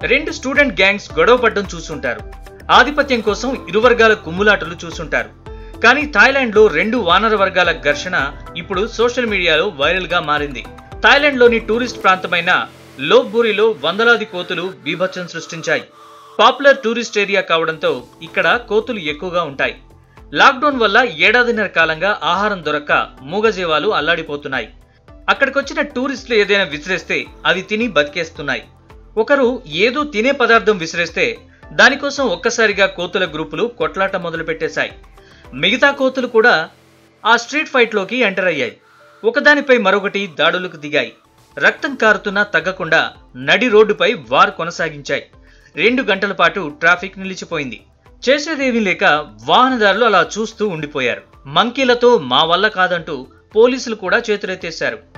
రెండు student gangs గొడవ పడ్డం చూసుంటారు ఆధిపత్యం కోసం ఇరు వర్గాల కుమ్ములాటలు చూసుంటారు కానీ థాయిలాండ్లో రెండు వానర వర్గాల ఘర్షణ ఇప్పుడు సోషల్ మీడియాలో వైరల్గా మారింది థాయిలాండ్లోని టూరిస్ట్ ప్రాంతమైన లోబ్బూరిలో వందలాది కోతులు బీభత్సం సృష్టించాయి పాపులర్ టూరిస్ట్ ఏరియా కావడంతో ఇక్కడ కోతులు ఎక్కువగా ఉంటాయి లాక్డౌన్ వల్ల ఏడాదిన్నర కాలంగా ఆహారం దొరక్క మూగజీవాలు అల్లాడిపోతున్నాయి అక్కడికొచ్చిన టూరిస్టులు ఏదైనా విసిరేస్తే అవి తిని బతికేస్తున్నాయి ఒకరు ఏదో తినే పదార్థం విసిరేస్తే దానికోసం ఒక్కసారిగా కోతుల గ్రూపులు కొట్లాట మొదలుపెట్టేశాయి మిగతా కోతులు కూడా ఆ స్ట్రీట్ ఫైట్లోకి ఎంటర్ అయ్యాయి ఒకదానిపై మరొకటి దాడులకు దిగాయి రక్తం కారుతున్నా తగ్గకుండా నడి రోడ్డుపై వార్ కొనసాగించాయి రెండు గంటల పాటు ట్రాఫిక్ నిలిచిపోయింది చేసేదేమీ లేక వాహనదారులు అలా చూస్తూ ఉండిపోయారు మంకీలతో మా వల్ల కాదంటూ పోలీసులు కూడా చేతులెత్తేశారు